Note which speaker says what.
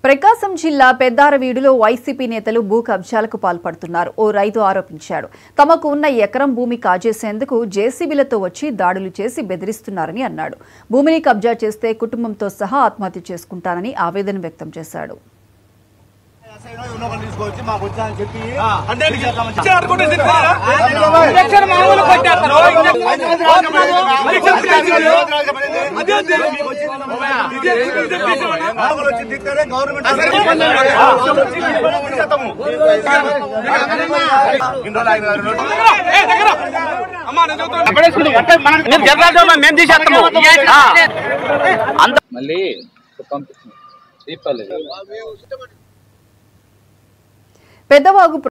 Speaker 1: ప్రకాశం జిల్లా పెద్దారవీడులో వైసీపీ నేతలు భూ కబ్జాలకు పాల్పడుతున్నారు ఓ రైతు ఆరోపించాడు తమకు ఉన్న ఎకరం భూమి కాజేసేందుకు జేసీబీలతో వచ్చి దాడులు చేసి బెదిరిస్తున్నారని అన్నాడు భూమిని కబ్జా చేస్తే కుటుంబంతో సహా ఆత్మహత్య చేసుకుంటానని ఆవేదన వ్యక్తం చేశాడు
Speaker 2: తీసుకొచ్చి మాకు వచ్చా అని చెప్పి
Speaker 3: అంటే ఇచ్చే ఆడుకుంటే తిరుగుతారా? ఇంజక్షన్ మామూలు కొట్టేస్తారు. అదే అదే. ఇదే ఇదే తీసుకోండి.
Speaker 2: వచ్చి తిట్టారే గవర్నమెంట్
Speaker 3: ఏ, దగ్గర. అమ్మా, నేను చెబుతున్నా.
Speaker 4: మీరు జరగాలి మేము తీసేస్తాము ఆ.
Speaker 5: మళ్ళీ పంపిస్తున్నాం దీపావళి
Speaker 1: పెద్దవాగు